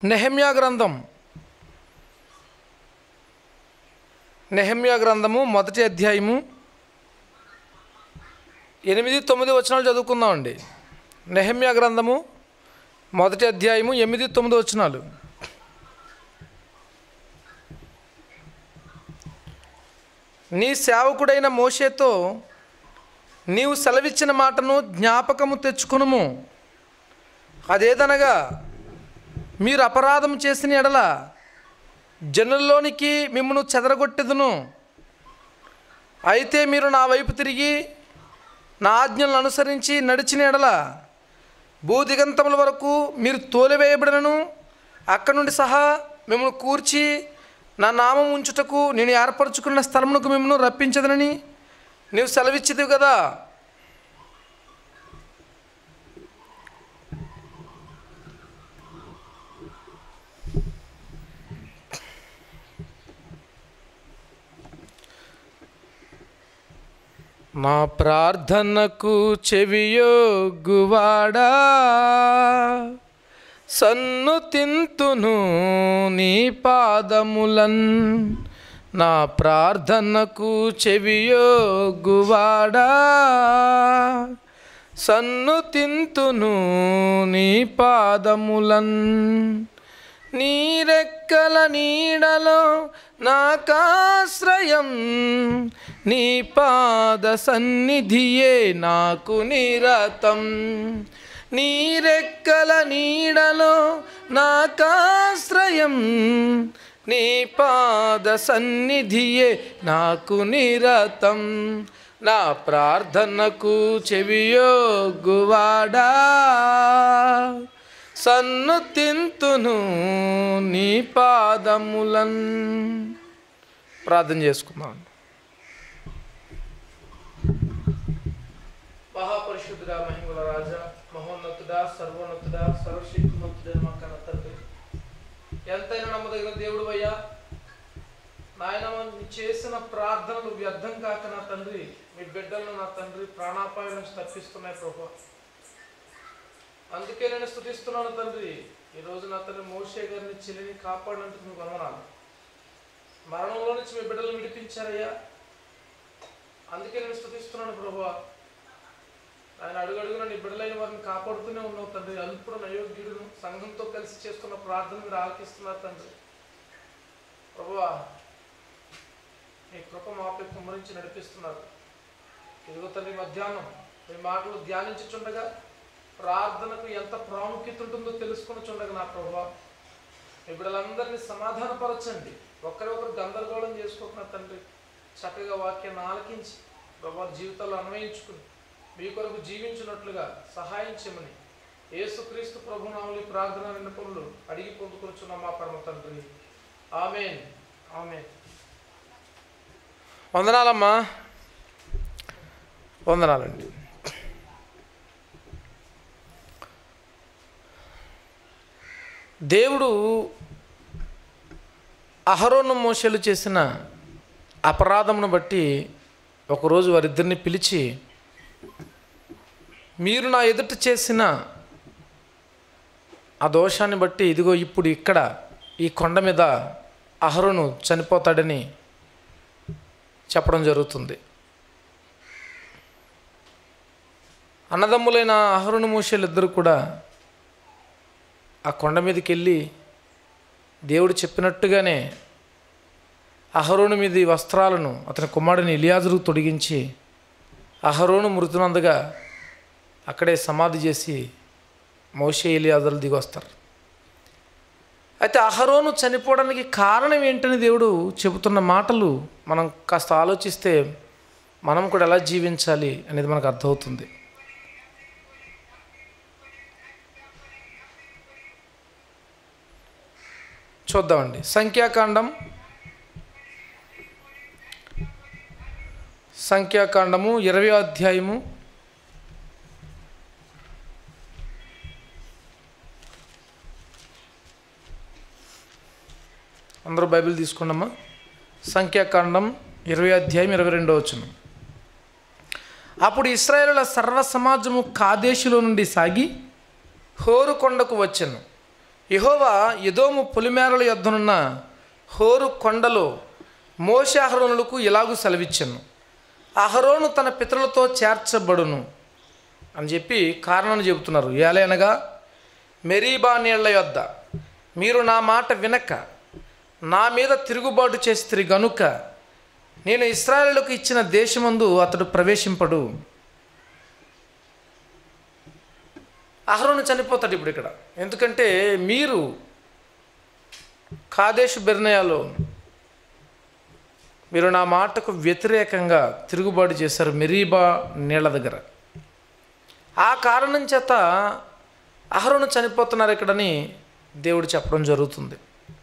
నెహమ్యా గ్రంథం నెహమ్యా గ్రంథము మొదటి అధ్యాయము ఎనిమిది తొమ్మిది వచనాలు చదువుకుందామండి నెహమ్యా గ్రంథము మొదటి అధ్యాయము ఎనిమిది తొమ్మిది వచనాలు నీ సేవకుడైన మోషేతో నీవు సెలవిచ్చిన మాటను జ్ఞాపకము తెచ్చుకునుము అదేదనగా మీరు అపరాధం చేసిన ఎడల జనుల్లోనికి మిమ్మను చెదరగొట్టెదును అయితే మీరు నా వైపు తిరిగి నా ఆజ్ఞలను అనుసరించి నడిచిన ఎడల భూదిగంతముల వరకు మీరు తోలివేయబడినను అక్కడి నుండి సహా మిమ్మల్ని కూర్చి నా నామం ఉంచుటకు నేను ఏర్పరచుకున్న స్థలమునకు మిమ్మల్ని రప్పించదనని నీవు సెలవిచ్చిదివి కదా మా ప్రార్థనకు చెవియోగువాడా సన్ను తింతును నీ పాదములన్ నా ప్రార్థనకు చెవియోగువాడా సన్ను తింతును నీ పాదములన్ నీరెక్కల నీడలో నాకాశ్రయం నీ పాద సన్నిధియే నాకు నిరతం నీరెక్కల నీడలో నాకాశ్రయం నీ పాద సన్నిధియే నాకు నిరతం నా ప్రార్థనకు చెవియోగువాడా సన్ను తింతును నీ పాదములన్ ప్రార్థన చేసుకుందాం మహాపరిశుద్ధుడా మహిమల రాజా మహోన్నతుడా సర్వోన్నతుడా సర్వశక్తిమంతుడా మా కన్న తండ్రి ఎంతైనా నమ్మదగిన దేవుడు అయ్యా నాయన నీ చేసిన ప్రార్థనలు వ్యర్థం కాక నా తండ్రి మీ బిడ్డలను నా తండ్రి ప్రాణాపాయం నుంచి తప్పిస్తున్నాయి ప్రభు అందుకే నేను స్థుతిస్తున్నాను తండ్రి ఈ రోజు నా తండ్రి మోషే గారిని చెల్లిని కాపాడినందుకు మీకు వందనాలు మరణంలో నుంచి మీ బిడ్డలను విడిపించారయ్యా అందుకే నేను స్థుతిస్తున్నాను ప్రభు ఆయన అడుగడుగున నీ బిడ్డలైన వారిని కాపాడుతూనే ఉన్నావు తండ్రి అల్పుడు అయోగ్యుడును సంఘంతో కలిసి చేస్తున్న ప్రార్థన మీరు ఆలకిస్తున్నారు తండ్రి ప్రభువా మీ కృప మాపై కుమ్మరించి నడిపిస్తున్నారు ఇదిగో తండ్రి మధ్యాహ్నం మీ మాటలు ధ్యానించుచుండగా ప్రార్థనకు ఎంత ప్రాముఖ్యత ఉంటుందో తెలుసుకుని చుండగా నా ప్రభా మీ బిడ్డలందరినీ సమాధానపరచండి ఒకరొకరు గందరగోళం చేసుకోకుండా తండ్రి చక్కగా వాక్యాన్ని ఆలకించి ప్రభా జీవితాల్లో అన్వయించుకుని మీ కొరకు జీవించినట్లుగా సహాయం చేయమని యేసుక్రీస్తు ప్రభునాములు ఈ ప్రార్థన విన్నపములు అడిగి పొందుకొచ్చున్న మా పరమ తండ్రి ఆమెన్ ఆమెన్ వందనాలమ్మా వందనాలండి దేవుడు అహరోను మోషలు చేసిన అపరాధమును బట్టి ఒకరోజు వారిద్దరిని పిలిచి మీరు నా ఎదుట చేసిన ఆ దోషాన్ని బట్టి ఇదిగో ఇప్పుడు ఇక్కడ ఈ కొండ మీద అహరోను చనిపోతాడని చెప్పడం జరుగుతుంది అన్నదమ్ములైన అహరును మూషలు ఇద్దరు కూడా ఆ కొండ మీదకి వెళ్ళి దేవుడు చెప్పినట్టుగానే అహరోను మీది వస్త్రాలను అతని కుమారుడిని ఇలియాజరు తొడిగించి అహరోను మృతునందుగా అక్కడే సమాధి చేసి మోషే ఇలియాజరు దిగి వస్తారు అయితే అహరోను చనిపోవడానికి కారణం ఏంటని దేవుడు చెబుతున్న మాటలు మనం కాస్త ఆలోచిస్తే మనం కూడా ఎలా జీవించాలి అనేది మనకు అర్థమవుతుంది చూద్దామండి సంఖ్యాకాండం సంఖ్యాకాండము ఇరవై అధ్యాయము అందరూ బైబిల్ తీసుకోండమ్మా సంఖ్యాకాండం ఇరవై అధ్యాయం ఇరవై రెండో వచ్చును అప్పుడు ఇస్రాయేలుల సర్వ సమాజము కాదేశులో నుండి సాగి హోరు కొండకు వచ్చెను యహోవా ఎదోము పొలిమేరల యొద్దనున్న హోరు కొండలో మోషే అహరోనులకు ఇలాగూ సెలవిచ్చాను అహరోను తన పితరులతో చేర్చబడును అని చెప్పి కారణాన్ని చెబుతున్నారు ఏలైనగా మెరీబా నీళ్ల యొద్ద మీరు నా మాట వినక నా మీద తిరుగుబాటు చేస్తే గనుక నేను ఇస్రాయేలుకు ఇచ్చిన దేశమందు అతడు ప్రవేశింపడు అహరోను చనిపోతాడు ఇప్పుడు ఇక్కడ ఎందుకంటే మీరు కాదేశు బెర్నయాలో మీరు నా మాటకు వ్యతిరేకంగా తిరుగుబాటు చేశారు మెరీబా నీళ్ళ దగ్గర ఆ కారణం చేత అహరోను చనిపోతున్నారు ఇక్కడని దేవుడు చెప్పడం జరుగుతుంది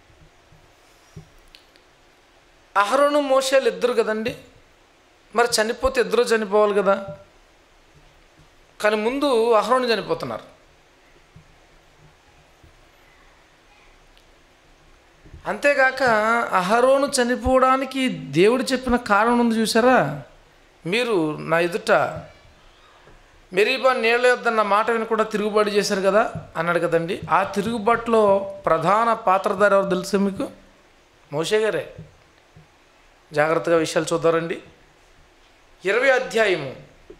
అహరోను మోషేలు ఇద్దరు కదండి మరి చనిపోతే ఇద్దరు చనిపోవాలి కదా కానీ ముందు అహరోను చనిపోతున్నారు అంతేగాక అహరోను చనిపోవడానికి దేవుడు చెప్పిన కారణం ఉంది చూసారా మీరు నా ఎదుట మెరీబా నీళ్ళ యొద్ద నా మాట వినకుండా తిరుగుబాటు చేశారు కదా అన్నాడు కదండి ఆ తిరుగుబాటులో ప్రధాన పాత్రధారి ఎవరు తెలుసు మీకు మోషే గారే జాగ్రత్తగా విషయాలు చూద్దారండి ఇరవై అధ్యాయము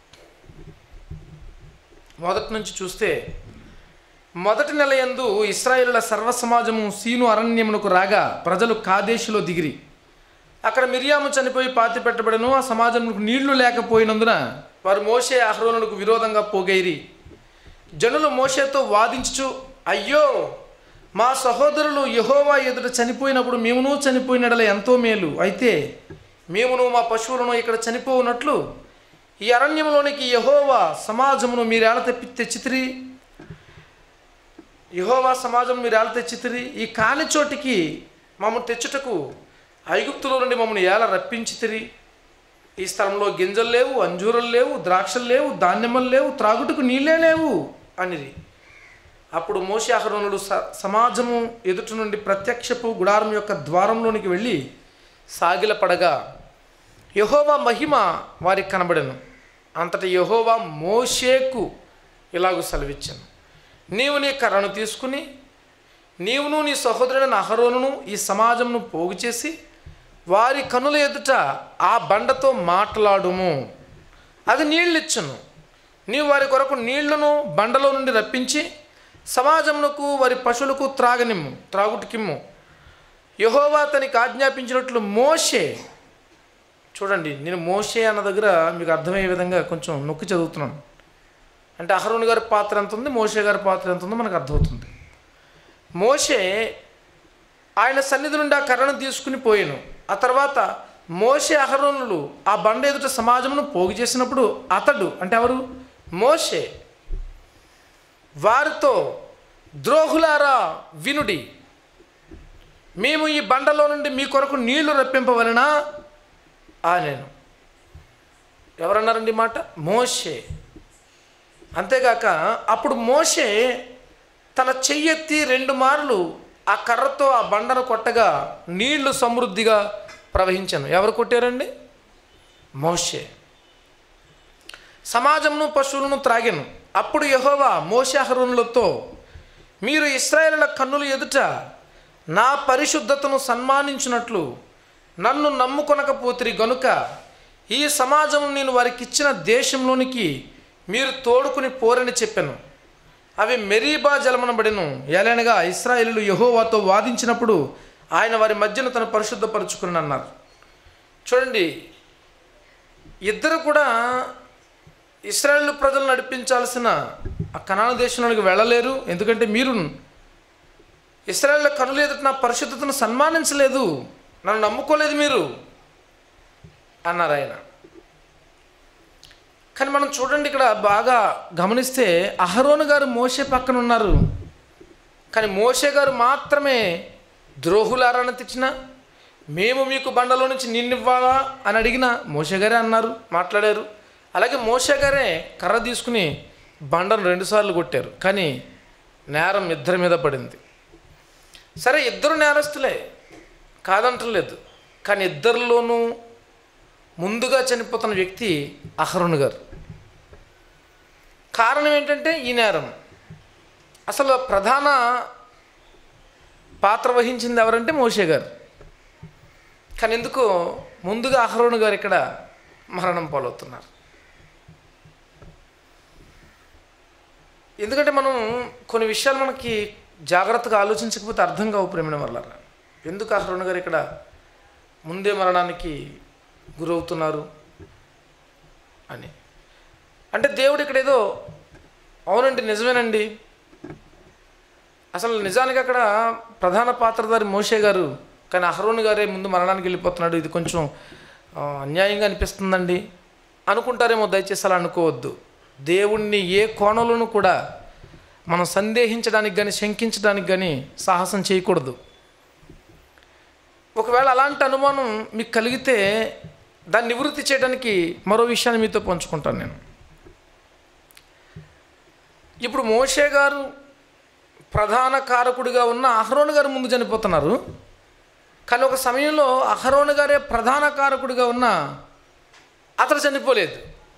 మొదటి నుంచి చూస్తే మొదటి నెల యందు ఇస్రాయేలుల సర్వసమాజము సీను అరణ్యమునకు రాగా ప్రజలు కాదేశులో దిగిరి అక్కడ మిరియాము చనిపోయి పాతి పెట్టబడను ఆ సమాజమునకు నీళ్లు లేకపోయినందున వారు మోషే అహరోనులకు విరోధంగా పోగైరి జనులు మోషేతో వాదించుచు అయ్యో మా సహోదరులు యహోవా ఎదుట చనిపోయినప్పుడు మేమును చనిపోయినడల ఎంతో మేలు అయితే మేమును మా పశువులను ఇక్కడ చనిపోవునట్లు ఈ అరణ్యంలోనికి యహోవా సమాజమును మీరేళ తెప్పి తెచ్చితిరి యహోవా సమాజం మీరు ఎలా తెచ్చితిరి ఈ కాని చోటికి మమ్మల్ని తెచ్చుటకు ఐగుప్తులో నుండి మమ్మల్ని ఎలా రప్పించితిరి ఈ స్థలంలో గింజలు లేవు అంజూరలు లేవు ద్రాక్షలు లేవు ధాన్యములు లేవు త్రాగుటకు నీళ్ళే లేవు అనిది అప్పుడు మోషాహరణుడు స సమాజము ఎదుటి నుండి ప్రత్యక్షపు గుడారం యొక్క ద్వారంలోనికి వెళ్ళి సాగిలపడగా యహోవా మహిమ వారికి కనబడెను అంతటి యహోవా మోషేకు ఇలాగూ సెలవిచ్చాను నీవు నీ కర్రను తీసుకుని నీవును నీ సహోదరుడైన అహరోనును ఈ సమాజంను పోగు చేసి వారి కనుల ఎదుట ఆ బండతో మాట్లాడుము అది నీళ్ళిచ్చును నీవు వారి కొరకు నీళ్లను బండలో నుండి రప్పించి సమాజమునకు వారి పశువులకు త్రాగనిమ్ము త్రాగుటికిమ్ము యహోవా తనకి ఆజ్ఞాపించినట్లు మోషే చూడండి నేను మోషే అన్న దగ్గర మీకు అర్థమయ్యే విధంగా కొంచెం నొక్కి చదువుతున్నాను అంటే అహరోన్ గారి పాత్ర ఎంత ఉంది మోషే గారి పాత్ర ఎంత ఉందో మనకు అర్థమవుతుంది మోషే ఆయన సన్నిధి నుండి ఆ కర్రను తీసుకుని పోయాను ఆ తర్వాత మోషే అహరోనులు ఆ బండ ఎదుట సమాజమును పోగు చేసినప్పుడు అతడు అంటే ఎవరు మోషే వారితో ద్రోహులారా వినుడి మేము ఈ బండలో నుండి మీ కొరకు నీళ్లు రప్పింపవలనా ఆ నేను ఎవరన్నారండి ఈ మాట మోషే అంతేగాక అప్పుడు మోషే తన చెయ్యెత్తి రెండు మార్లు ఆ కర్రతో ఆ బండను కొట్టగా నీళ్లు సమృద్ధిగా ప్రవహించాను ఎవరు కొట్టారండి మోషే సమాజమును పశువులను త్రాగాను అప్పుడు యహోవా మోషాహరునులతో మీరు ఇస్రాయేలుల కన్నుల ఎదుట నా పరిశుద్ధతను సన్మానించినట్లు నన్ను నమ్ముకొనకపోతిరి గనుక ఈ సమాజం నేను వారికి ఇచ్చిన దేశంలోనికి మీరు తోడుకుని పోరని చెప్పాను అవి మెరీబా జలమనబడిను ఏలైనగా ఇస్రాయేలు యహోవాతో వాదించినప్పుడు ఆయన వారి మధ్యన తను పరిశుద్ధపరుచుకుని అన్నారు చూడండి ఇద్దరు కూడా ఇస్రాయేల్ ప్రజలు నడిపించాల్సిన ఆ కనాన దేశంలోనికి వెళ్ళలేరు ఎందుకంటే మీరు ఇస్రాయేల్ కనులు ఎదుట నా పరిశుద్ధతను సన్మానించలేదు నన్ను నమ్ముకోలేదు మీరు అన్నారు ఆయన కానీ మనం చూడండి ఇక్కడ బాగా గమనిస్తే అహరోను గారు మోసే పక్కన ఉన్నారు కానీ మోసే గారు మాత్రమే ద్రోహులారని తెచ్చిన మేము మీకు బండలో నుంచి నిన్నివ్వాలా అని అడిగిన మోసే గారే అన్నారు మాట్లాడారు అలాగే మోసే గారే కర్ర తీసుకుని బండను రెండుసార్లు కొట్టారు కానీ నేరం ఇద్దరి మీద పడింది సరే ఇద్దరు నేరస్తులే కాదంటలేదు కానీ ఇద్దరిలోనూ ముందుగా చనిపోతున్న వ్యక్తి అహరుణ్ గారు కారణం ఏంటంటే ఈ నేరం అసలు ప్రధాన పాత్ర వహించింది ఎవరంటే మోషే గారు కానీ ఎందుకో ముందుగా అహరోను గారు ఇక్కడ మరణం పాలవుతున్నారు ఎందుకంటే మనం కొన్ని విషయాలు మనకి జాగ్రత్తగా ఆలోచించకపోతే అర్థం కావు ప్రేమిన వల్ల ఎందుకు అహరోన్ గారు ఇక్కడ ముందే మరణానికి గురవుతున్నారు అని అంటే దేవుడు ఇక్కడ ఏదో అవునండి నిజమేనండి అసలు నిజానికి అక్కడ ప్రధాన పాత్రధారి మోషే గారు కానీ అహరోన్ గారే ముందు మరణానికి వెళ్ళిపోతున్నాడు ఇది కొంచెం ఆ, అన్యాయంగా అనిపిస్తుందండి అనుకుంటారేమో దయచేసి అలా అనుకోవద్దు దేవుణ్ణి ఏ కోణంలోనూ కూడా మనం సందేహించడానికి కానీ శంకించడానికి కానీ సాహసం చేయకూడదు ఒకవేళ అలాంటి అనుమానం మీకు కలిగితే దాన్ని నివృత్తి చేయడానికి మరో విషయాన్ని మీతో పంచుకుంటాను నేను ఇప్పుడు మోషే గారు ప్రధాన కారకుడిగా ఉన్న అహరోన్ గారు ముందు చనిపోతున్నారు కానీ ఒక సమయంలో అహరోన్ గారే ప్రధాన కారకుడిగా ఉన్న అతడు చనిపోలేదు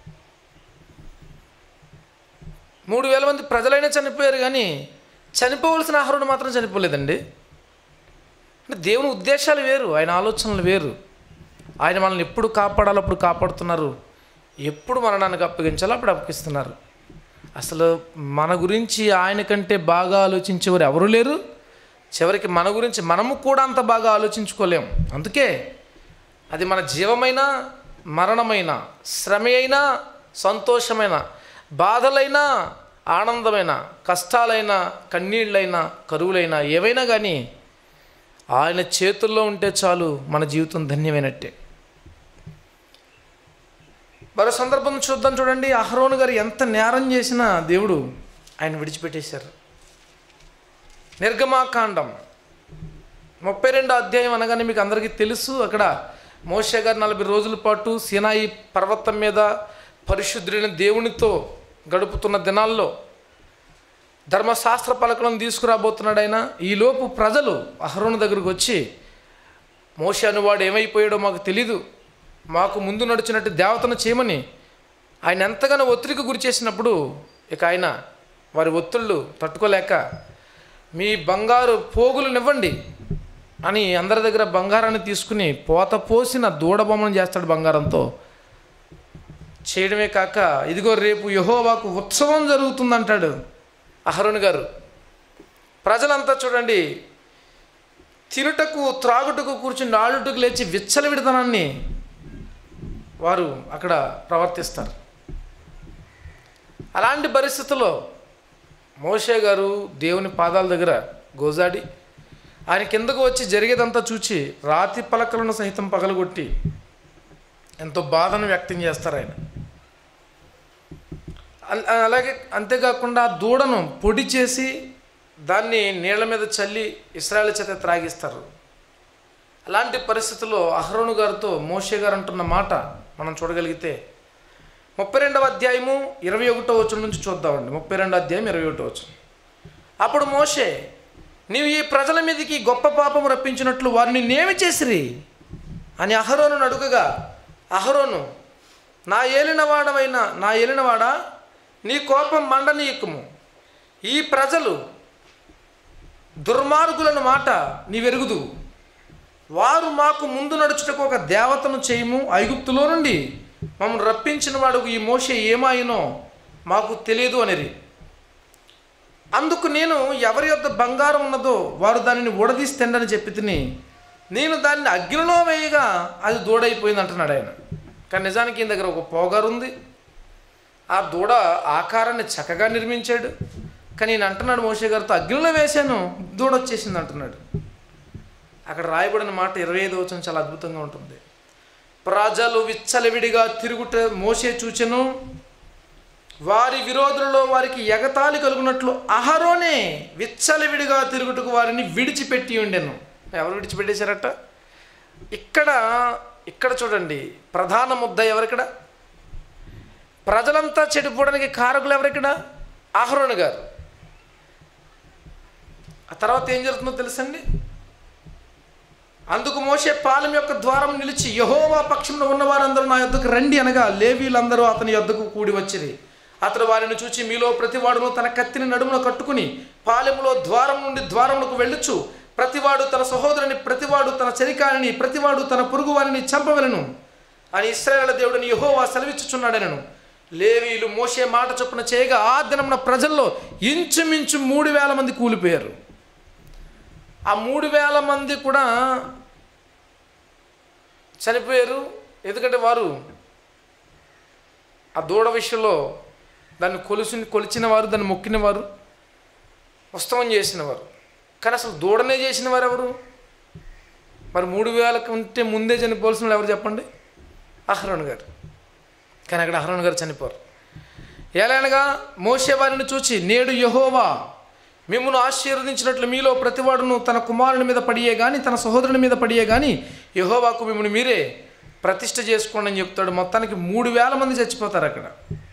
మూడు వేల మంది ప్రజలైనా చనిపోయారు కానీ చనిపోవలసిన అహరోను మాత్రం చనిపోలేదండి అంటే దేవుని ఉద్దేశాలు వేరు ఆయన ఆలోచనలు వేరు ఆయన మనల్ని ఎప్పుడు కాపాడాలో అప్పుడు కాపాడుతున్నారు ఎప్పుడు మరణానికి అప్పగించాలో అప్పుడు అప్పగిస్తున్నారు అసలు మన గురించి ఆయన కంటే బాగా ఆలోచించేవారు ఎవరు లేరు చివరికి మన గురించి మనము కూడా అంత బాగా ఆలోచించుకోలేం అందుకే అది మన జీవమైన మరణమైన శ్రమ అయినా సంతోషమైన బాధలైనా ఆనందమైన కష్టాలైనా కన్నీళ్ళైనా కరువులైనా ఏవైనా కానీ ఆయన చేతుల్లో ఉంటే చాలు మన జీవితం ధన్యమైనట్టే మరో సందర్భం చూద్దాం చూడండి అహరోను గారు ఎంత నేరం చేసినా దేవుడు ఆయన విడిచిపెట్టేశారు నిర్గమాకాండం ముప్పై రెండో అధ్యాయం అనగానే మీకు అందరికీ తెలుసు అక్కడ మోషే గారు నలభై రోజుల పాటు సినాయి పర్వతం మీద పరిశుద్ధుడైన దేవునితో గడుపుతున్న దినాల్లో ధర్మశాస్త్ర పలకలను తీసుకురాబోతున్నాడు ఆయన ఈలోపు ప్రజలు అహరోను దగ్గరకు వచ్చి మోషే అనువాడు ఏమైపోయాడో మాకు తెలీదు మాకు ముందు నడిచినట్టు దేవతను చేయమని ఆయన ఎంతగానో ఒత్తిడికి గురి చేసినప్పుడు ఇక ఆయన వారి ఒత్తిళ్ళు తట్టుకోలేక మీ బంగారు పోగులనివ్వండి అని అందరి దగ్గర బంగారాన్ని తీసుకుని పోత పోసిన దూడబొమ్మను చేస్తాడు బంగారంతో చేయడమే కాక ఇదిగో రేపు యహోవాకు ఉత్సవం జరుగుతుందంటాడు అహరుణ్ గారు ప్రజలంతా చూడండి తినుటకు త్రాగుటకు కూర్చుని ఆడుటకు లేచి విచ్చలవిడతనాన్ని వారు అక్కడ ప్రవర్తిస్తారు అలాంటి పరిస్థితుల్లో మోషే గారు దేవుని పాదాల దగ్గర గోజాడి ఆయన కిందకు వచ్చి జరిగేదంతా చూచి రాతి పలకలను సహితం పగలగొట్టి ఎంతో బాధను వ్యక్తం చేస్తారు ఆయన అల్- అలాగే అంతేకాకుండా ఆ దూడను పొడి చేసి దాన్ని నీళ్ళ మీద చల్లి ఇస్రాయల్ చేత త్రాగిస్తారు అలాంటి పరిస్థితుల్లో అహరోను గారితో మోషే గారు అంటున్న మాట మనం చూడగలిగితే ముప్పై రెండవ అధ్యాయము ఇరవై ఒకటో వచ్చిన నుంచి చూద్దామండి ముప్పై రెండో అధ్యాయం ఇరవై ఒకటో వచ్చు అప్పుడు మోషే నీవు ఈ ప్రజల మీదకి గొప్ప పాపం రప్పించినట్లు వారిని నేమి చేసిరి అని అహరోను అడుగగా అహరోను నా ఏలినవాడవైన నా ఏలినవాడా నీ కోపం మండనీయకము ఈ ప్రజలు దుర్మార్గులను మాట నీవెరుగుదు వారు మాకు ముందు నడుచుటకు ఒక దేవతను చేయము ఐగుప్తులో నుండి మమ్మల్ని రప్పించిన వాడు ఈ మోషే ఏమాయినో మాకు తెలియదు అనిరి అందుకు నేను ఎవరి యొద్ద బంగారం ఉన్నదో వారు దానిని ఊడదీసి తిండని చెప్పి తిని నేను దాన్ని అగ్నిలో వేయగా అది దూడైపోయింది అంటున్నాడు ఆయన కానీ నిజానికి ఈయన దగ్గర ఒక పోగారు ఉంది ఆ దూడ ఆకారాన్ని చక్కగా నిర్మించాడు కానీ ఈయన అంటున్నాడు మోషే గారితో అగ్నిలో వేశాను దూడ వచ్చేసింది అంటున్నాడు అక్కడ రాయబడిన మాట ఇరవై ఐదు వచ్చిన చాలా అద్భుతంగా ఉంటుంది ప్రజలు విచ్చలవిడిగా తిరుగుట మోసే చూచెను వారి విరోధులలో వారికి ఎగతాళి కలుగునట్లు అహరోనే విచ్చలవిడిగా తిరుగుటకు వారిని విడిచిపెట్టి ఉండెను ఎవరు విడిచిపెట్టేశారట ఇక్కడ ఇక్కడ చూడండి ప్రధాన ముద్ద ఎవరిక్కడ ప్రజలంతా చెడిపోవడానికి కారకులు ఎవరిక్కడ అహరోను గారు ఆ తర్వాత ఏం జరుగుతుందో తెలుసండి అందుకు మోసే పాలెం యొక్క ద్వారం నిలిచి యహోవా పక్షంలో ఉన్న వారందరూ నా యొద్దకు రండి అనగా లేవీలందరూ అతని యొద్దకు కూడి వచ్చిరి అతడు వారిని చూచి మీలో ప్రతివాడును తన కత్తిని నడుమున కట్టుకుని పాలెములో ద్వారం నుండి ద్వారములకు వెళ్ళుచు ప్రతివాడు తన సహోదరుని ప్రతివాడు తన చరికాని ప్రతివాడు తన పొరుగువారిని చంపవలను అని ఇస్రాయేల్ దేవుడిని యహోవా సెలవిచ్చుచున్నాడనను లేవీలు మోసే మాట చొప్పున చేయగా ఆ దినమున ప్రజల్లో ఇంచుమించు మూడు వేల మంది కూలిపోయారు ఆ మూడు వేల మంది కూడా చనిపోయారు ఎందుకంటే వారు ఆ దూడ విషయంలో దాన్ని కొలిసి కొలిచిన వారు దాన్ని మొక్కిన వారు ఉత్సవం చేసిన వారు కానీ అసలు దూడనే చేసిన వారు ఎవరు మరి మూడు వేల కంటే ముందే చనిపోవాల్సిన వాళ్ళు ఎవరు చెప్పండి అహరోన్ గారు కానీ అక్కడ అహరోన్ గారు చనిపోరు ఎలానగా మోసే వారిని చూచి నేడు యహోవా మిమ్మల్ని ఆశీర్వదించినట్లు మీలో ప్రతివాడును తన కుమారుని మీద పడియే కానీ తన సహోదరుని మీద పడియే కానీ యహోవాకు మిమ్మల్ని మీరే ప్రతిష్ఠ చేసుకోండి అని చెప్తాడు మొత్తానికి మూడు వేల మంది చచ్చిపోతారు అక్కడ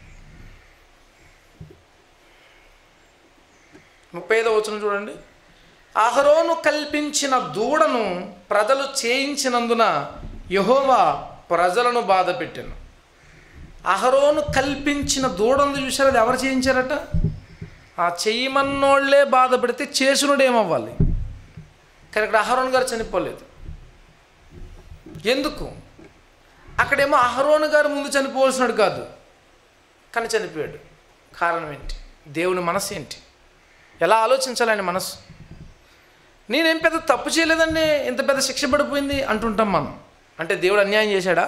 ముప్పై ఐదో వచనం చూడండి అహరోను కల్పించిన దూడను ప్రజలు చేయించినందున యహోవా ప్రజలను బాధ పెట్టాను అహరోను కల్పించిన దూడను చూసారు అది ఎవరు చేయించారట ఆ చెయ్యమన్నోళ్లే బాధ పెడితే చేసునుడు ఏమవ్వాలి కానీ ఇక్కడ అహరోన్ గారు చనిపోలేదు ఎందుకు అక్కడేమో అహరోను గారు ముందు చనిపోవలసినాడు కాదు కానీ చనిపోయాడు కారణం ఏంటి దేవుని మనసు ఏంటి ఎలా ఆలోచించాలి ఆయన మనసు నేనేం పెద్ద తప్పు చేయలేదండి ఇంత పెద్ద శిక్ష పడిపోయింది అంటుంటాం మనం అంటే దేవుడు అన్యాయం చేశాడా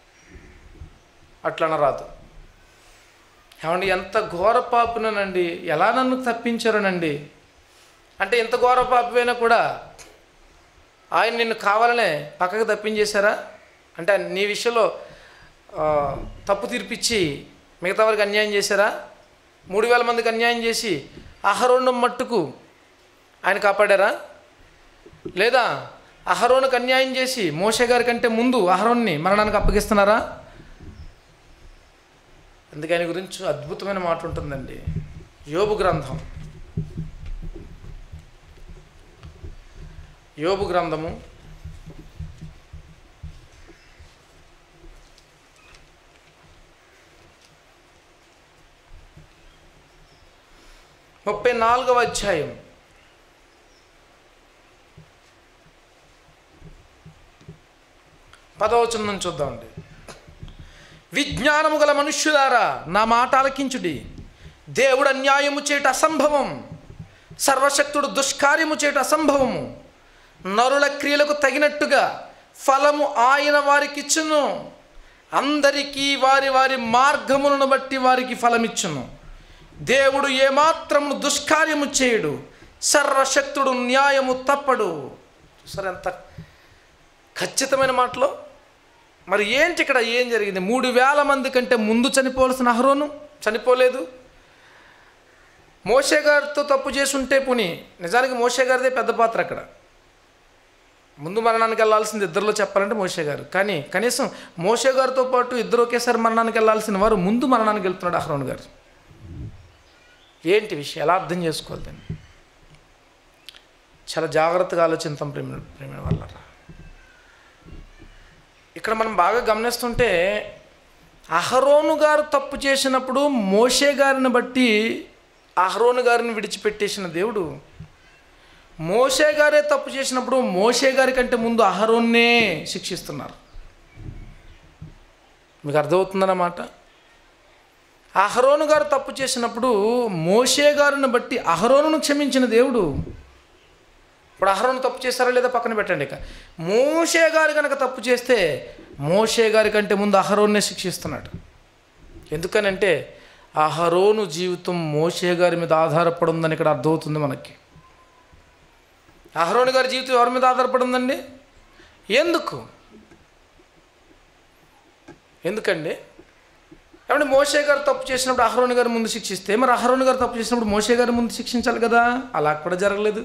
అట్లా రాదు ఏమండి ఎంత ఘోర పాపుననండి ఎలా నన్ను తప్పించారనండి అంటే ఎంత ఘోర పాపమైనా కూడా ఆయన నిన్ను కావాలనే పక్కకు తప్పించేశారా అంటే నీ విషయంలో ఆ, తప్పు తీర్పిచ్చి మిగతా వారికి అన్యాయం చేశారా మూడు వేల మందికి అన్యాయం చేసి అహరోను మట్టుకు ఆయన కాపాడారా లేదా అహరోనుకు అన్యాయం చేసి మోషే గారి కంటే ముందు అహరోన్ని మరణానికి అప్పగిస్తున్నారా అందుకే ఆయన గురించి అద్భుతమైన మాట ఉంటుందండి యోబు గ్రంథం యోబు గ్రంథము ముప్పై నాలుగవ అధ్యాయం పదవచనం నుంచి చూద్దామండి విజ్ఞానము గల మనుష్యులారా నా మాట ఆలకించుడి దేవుడు అన్యాయము చేయట అసంభవం సర్వశక్తుడు దుష్కార్యము చేయట అసంభవము నరుల క్రియలకు తగినట్టుగా ఫలము ఆయన వారికిచ్చును అందరికీ వారి వారి మార్గములను బట్టి వారికి ఫలమిచ్చును దేవుడు ఏమాత్రము దుష్కార్యము చేయడు సర్వశక్తుడు న్యాయము తప్పడు చూసారా ఎంత ఖచ్చితమైన మాటలో మరి ఏంటి ఇక్కడ ఏం జరిగింది మూడు వేల మంది కంటే ముందు చనిపోవలసిన అహరోను చనిపోలేదు మోషే గారితో తప్పు చేసి ఉంటే పుని నిజానికి మోషే గారిదే పెద్ద పాత్ర అక్కడ ముందు మరణానికి వెళ్ళాల్సింది ఇద్దరిలో చెప్పాలంటే మోషే గారు కానీ కనీసం మోషే గారితో పాటు ఇద్దరు ఒకేసారి మరణానికి వెళ్ళాల్సిన వారు ముందు మరణానికి వెళ్తున్నాడు అహరోన్ గారు ఏంటి విషయం ఎలా అర్థం చేసుకోవాలి దాన్ని చాలా జాగ్రత్తగా ఆలోచిస్తాం ప్రేమ ప్రేమ వల్ల ఇక్కడ మనం బాగా గమనిస్తుంటే అహరోను గారు తప్పు చేసినప్పుడు మోషే గారిని బట్టి అహరోను గారిని విడిచిపెట్టేసిన దేవుడు మోషే గారే తప్పు చేసినప్పుడు మోషే గారి కంటే ముందు అహరోన్నే శిక్షిస్తున్నారు మీకు అర్థమవుతుందన్నమాట అహరోను గారు తప్పు చేసినప్పుడు మోషే గారిని బట్టి అహరోనును క్షమించిన దేవుడు ఇప్పుడు అహరోను తప్పు చేస్తారా లేదా పక్కన పెట్టండి ఇక మోషే గారు కనుక తప్పు చేస్తే మోషే గారి కంటే ముందు అహరోన్నే శిక్షిస్తున్నాడు ఎందుకనంటే అహరోను జీవితం మోషే గారి మీద ఆధారపడి ఉందని ఇక్కడ అర్థమవుతుంది మనకి అహరోను గారి జీవితం ఎవరి మీద ఆధారపడి ఉందండి ఎందుకు ఎందుకండి ఏమంటే మోషే గారు తప్పు చేసినప్పుడు అహరోన్ గారు ముందు శిక్షిస్తే మరి అహరోన్ గారు తప్పు చేసినప్పుడు మోషే గారు ముందు శిక్షించాలి కదా అలా కూడా జరగలేదు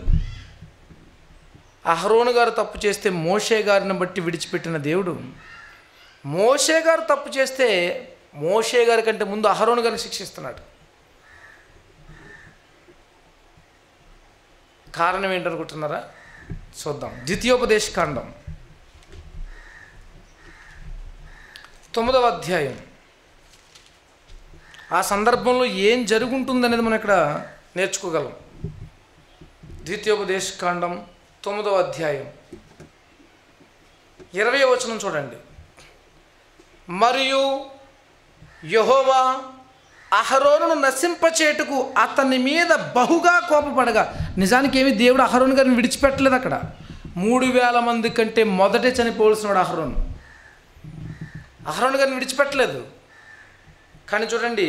అహరోను గారు తప్పు చేస్తే మోషే గారిని బట్టి విడిచిపెట్టిన దేవుడు మోషే గారు తప్పు చేస్తే మోషే గారి కంటే ముందు అహరోను గారిని శిక్షిస్తున్నాడు కారణం ఏంటనుకుంటున్నారా చూద్దాం ద్వితీయోపదేశ కాండం తొమ్మిదవ అధ్యాయం ఆ సందర్భంలో ఏం జరుగుంటుందనేది మనం ఇక్కడ నేర్చుకోగలం ద్వితీయోపదేశ కాండం తొమ్మిదవ అధ్యాయం ఇరవై వచనం చూడండి మరియు యహోవా అహరోనును నశింపచేటుకు అతని మీద బహుగా కోపపడగా నిజానికి ఏమి దేవుడు అహరోను గారిని విడిచిపెట్టలేదు అక్కడ మూడు వేల మంది కంటే మొదటే చనిపోవలసినాడు అహరోను అహరోను గారిని విడిచిపెట్టలేదు కానీ చూడండి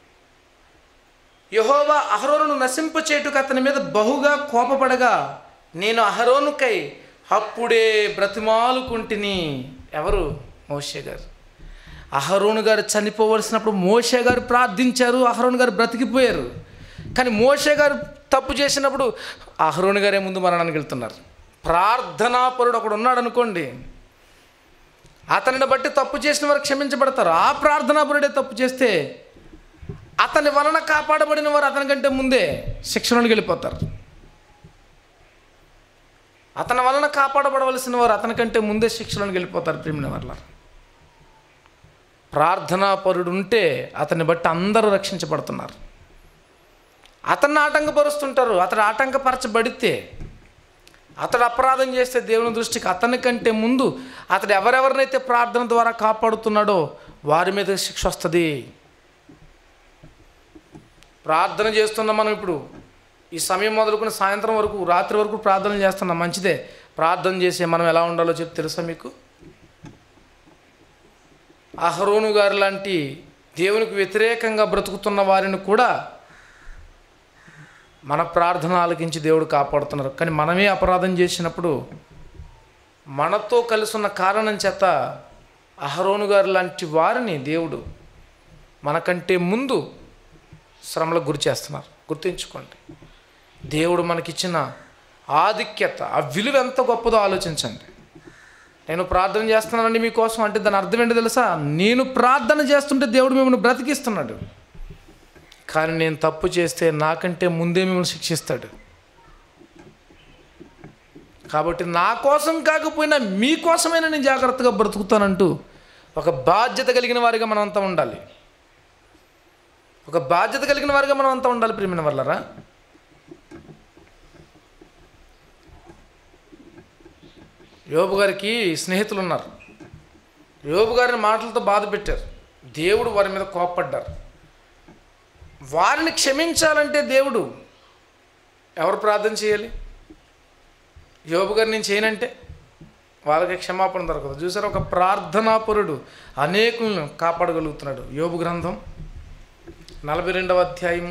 యహోవా అహరోనును నశింపచేటుకు అతని మీద బహుగా కోపపడగా నేను అహరోనుకై అప్పుడే బ్రతిమాలుకుంటుని ఎవరు మోషే గారు అహరోను గారు చనిపోవలసినప్పుడు మోషే గారు ప్రార్థించారు అహరోను గారు బ్రతికిపోయారు కానీ మోషే గారు తప్పు చేసినప్పుడు అహరోను గారే ముందు మరణానికి వెళ్తున్నారు ప్రార్థనాపరుడు ఒకడు ఉన్నాడు అనుకోండి అతనిని బట్టి తప్పు చేసిన వారు క్షమించబడతారు ఆ ప్రార్థనాపరుడే తప్పు చేస్తే అతని వలన కాపాడబడిన వారు అతని కంటే ముందే శిక్షణలోకి వెళ్ళిపోతారు అతని వలన కాపాడబడవలసిన వారు అతని కంటే ముందే శిక్షణలోకి వెళ్ళిపోతారు ప్రేమిన వల్ల ప్రార్థనాపరుడు ఉంటే అతన్ని బట్టి అందరూ రక్షించబడుతున్నారు అతన్ని ఆటంకపరుస్తుంటారు అతడు ఆటంకపరచబడితే అతడు అపరాధం చేస్తే దేవుని దృష్టికి అతని కంటే ముందు అతడు ఎవరెవరినైతే ప్రార్థన ద్వారా కాపాడుతున్నాడో వారి మీద శిక్ష వస్తుంది ప్రార్థన చేస్తున్నాం మనం ఇప్పుడు ఈ సమయం మొదలుకొని సాయంత్రం వరకు రాత్రి వరకు ప్రార్థన చేస్తున్నాం మంచిదే ప్రార్థన చేసే మనం ఎలా ఉండాలో చెప్పి తెలుసా మీకు అహరోను గారు లాంటి దేవునికి వ్యతిరేకంగా బ్రతుకుతున్న వారిని కూడా మన ప్రార్థన ఆలకించి దేవుడు కాపాడుతున్నారు కానీ మనమే అపరాధం చేసినప్పుడు మనతో కలిసి ఉన్న కారణం చేత అహరోను గారు లాంటి వారిని దేవుడు మనకంటే ముందు శ్రమలకు గురి చేస్తున్నారు గుర్తుంచుకోండి దేవుడు మనకిచ్చిన ఆధిక్యత ఆ విలువ ఎంత గొప్పదో ఆలోచించండి నేను ప్రార్థన చేస్తున్నానండి మీకోసం అంటే దాని అర్థం ఏంటి తెలుసా నేను ప్రార్థన చేస్తుంటే దేవుడు మిమ్మల్ని బ్రతికిస్తున్నాడు కానీ నేను తప్పు చేస్తే నాకంటే ముందే మిమ్మల్ని శిక్షిస్తాడు కాబట్టి నా కోసం కాకపోయినా మీకోసమైనా నేను జాగ్రత్తగా బ్రతుకుతానంటూ ఒక బాధ్యత కలిగిన వారిగా మనం అంతా ఉండాలి ఒక బాధ్యత కలిగిన వారిగా మనం అంతా ఉండాలి ప్రియమైన వాళ్ళరా యోబు గారికి స్నేహితులు ఉన్నారు యోబు గారిని మాటలతో బాధ పెట్టారు దేవుడు వారి మీద కోప్పడ్డారు వారిని క్షమించాలంటే దేవుడు ఎవరు ప్రార్థన చేయాలి యోబు గారు నేను చేయనంటే వాళ్ళకి క్షమాపణ దొరకదు చూసారు ఒక ప్రార్థనాపరుడు అనేకులను కాపాడగలుగుతున్నాడు యోబు గ్రంథం నలభై రెండవ అధ్యాయము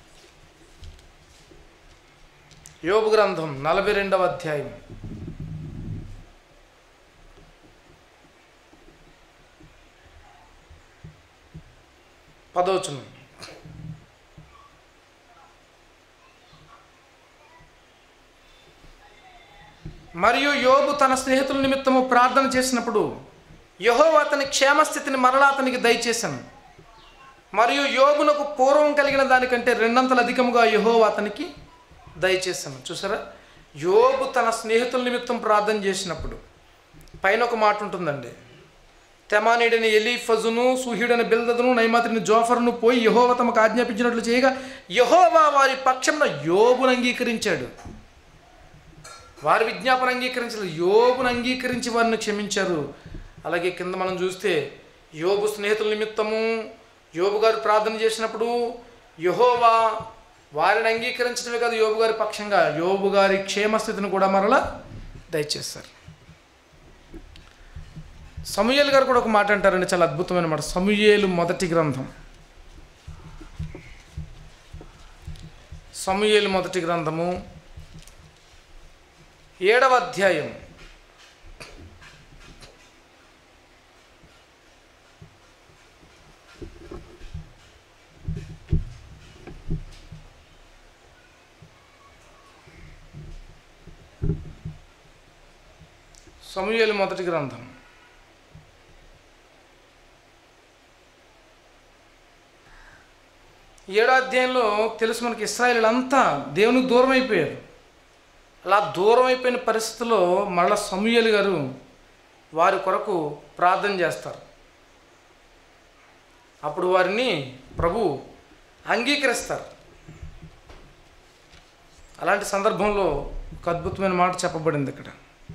యోబు గ్రంథం నలభై రెండవ అధ్యాయం పదవచనం మరియు యోబు తన స్నేహితుల నిమిత్తము ప్రార్థన చేసినప్పుడు యహో అతని క్షేమస్థితిని మరలా అతనికి దయచేశాను మరియు యోబునకు పూర్వం కలిగిన దానికంటే రెండంతలు అధికముగా యహో అతనికి దయచేశాను చూసారా యోబు తన స్నేహితుల నిమిత్తం ప్రార్థన చేసినప్పుడు పైన ఒక మాట ఉంటుందండి తెమానీడని ఎలీఫజును సుహీడని బిల్దదును నైమాతిని జోఫర్ను పోయి యహోవ తమకు ఆజ్ఞాపించినట్లు చేయగా యహోవా వారి పక్షంలో యోబును అంగీకరించాడు వారి విజ్ఞాపన అంగీకరించలేదు యోబును అంగీకరించి వారిని క్షమించారు అలాగే కింద మనం చూస్తే యోబు స్నేహితుల నిమిత్తము యోబు గారు ప్రార్థన చేసినప్పుడు యహోవా వారిని అంగీకరించడమే కాదు యోబు గారి పక్షంగా యోబు గారి క్షేమస్థితిని కూడా మరలా దయచేస్తారు సమూయేలు గారు కూడా ఒక మాట అంటారండి చాలా అద్భుతమైన మాట సమూయేలు మొదటి గ్రంథం సమూయేలు మొదటి గ్రంథము ఏడవ అధ్యాయం సమూయేలు మొదటి గ్రంథం ఏడో అధ్యాయంలో తెలుసు మనకి ఇస్రాయేల్ అంతా దేవునికి దూరం అయిపోయారు అలా దూరం అయిపోయిన పరిస్థితుల్లో మళ్ళా సమూయేలు గారు వారి కొరకు ప్రార్థన చేస్తారు అప్పుడు వారిని ప్రభు అంగీకరిస్తారు అలాంటి సందర్భంలో ఒక అద్భుతమైన మాట చెప్పబడింది ఇక్కడ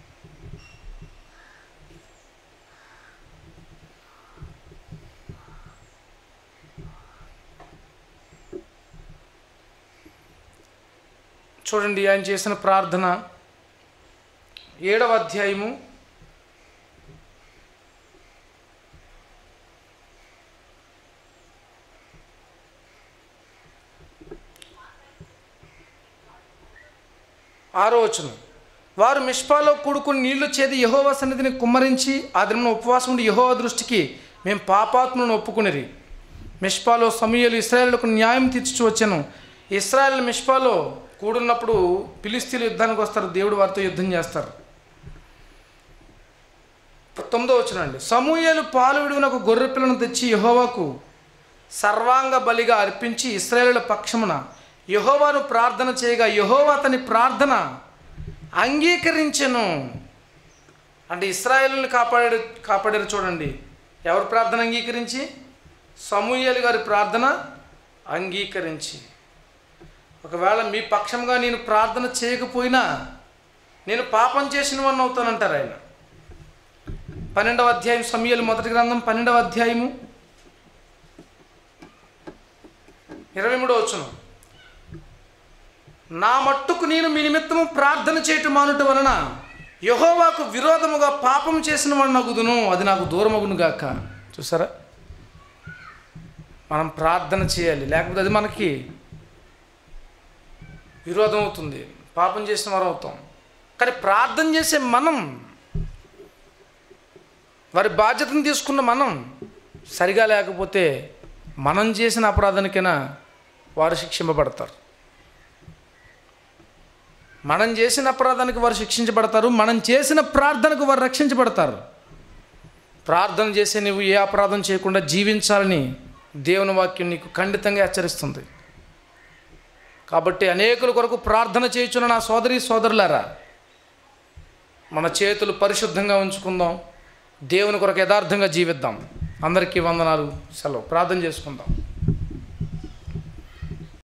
చూడండి ఆయన చేసిన ప్రార్థన ఏడవ అధ్యాయము ఆరో వచనం వారు మిష్పాలో కూడుకుని నీళ్లు చేది యహోవ సన్నిధిని కుమ్మరించి ఆ దినమున ఉపవాసం ఉండి యహోవ దృష్టికి మేము పాపాత్మలను ఒప్పుకునిరి మిష్పాలో సమూహలు ఇస్రాయేళ్లకు న్యాయం తీర్చుచు వచ్చాను ఇస్రాయేల్ మిష్పాలో కూడున్నప్పుడు పిలిస్తీన్లు యుద్ధానికి వస్తారు దేవుడు వారితో యుద్ధం చేస్తారు తొమ్మిదో వచ్చిన అండి సమూహలు పాలు విడుగున ఒక గొర్రె పిల్లను తెచ్చి యహోవాకు సర్వాంగ బలిగా అర్పించి ఇస్రాయేలుల పక్షమున యహోవాను ప్రార్థన చేయగా యహోవా అతని ప్రార్థన అంగీకరించెను అంటే ఇస్రాయేలుని కాపాడాడు కాపాడారు చూడండి ఎవరు ప్రార్థన అంగీకరించి సమూహలు గారి ప్రార్థన అంగీకరించి ఒకవేళ మీ పక్షంగా నేను ప్రార్థన చేయకపోయినా నేను పాపం చేసిన వాడిని అవుతానంటారు ఆయన పన్నెండవ అధ్యాయం సమయాలు మొదటి గ్రంథం పన్నెండవ అధ్యాయము ఇరవై మూడో వచ్చును నా మట్టుకు నేను మీ నిమిత్తము ప్రార్థన చేయటం మానుట వలన యహోవాకు విరోధముగా పాపం చేసిన వాడు నగుదును అది నాకు దూరమగును గాక చూసారా మనం ప్రార్థన చేయాలి లేకపోతే అది మనకి విరోధం అవుతుంది పాపం చేసిన వారు అవుతాం కానీ ప్రార్థన చేసే మనం వారి బాధ్యతను తీసుకున్న మనం సరిగా లేకపోతే మనం చేసిన అపరాధానికైనా వారు శిక్షింపబడతారు మనం చేసిన అపరాధానికి వారు శిక్షించబడతారు మనం చేసిన ప్రార్థనకు వారు రక్షించబడతారు ప్రార్థన చేసే నువ్వు ఏ అపరాధం చేయకుండా జీవించాలని దేవుని వాక్యం నీకు ఖండితంగా హెచ్చరిస్తుంది కాబట్టి అనేకుల కొరకు ప్రార్థన చేయుచున్న నా సోదరి సోదరులారా మన చేతులు పరిశుద్ధంగా ఉంచుకుందాం దేవుని కొరకు యథార్థంగా జీవిద్దాం అందరికీ వందనాలు సెలవు ప్రార్థన చేసుకుందాం